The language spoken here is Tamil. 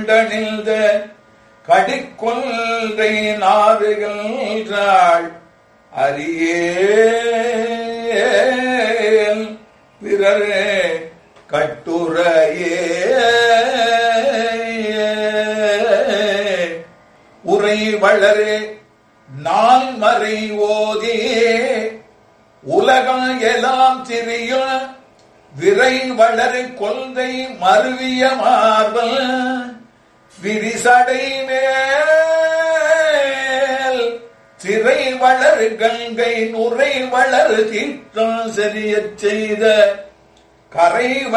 கொண்டணிந்த கடிக்கொன்றை நாடுகின்றாள் அரியேல் பிறரே கட்டுரையே உரை வளரே நான் மறை ஓதியே உலகம் எல்லாம் திரிய விரை வளரு கொள்கை மருவிய மார்பல் விரிசடை மேல் திரை வளரு கங்கை நுரை வளரு தீர்த்தம் சரியச் செய்த கரை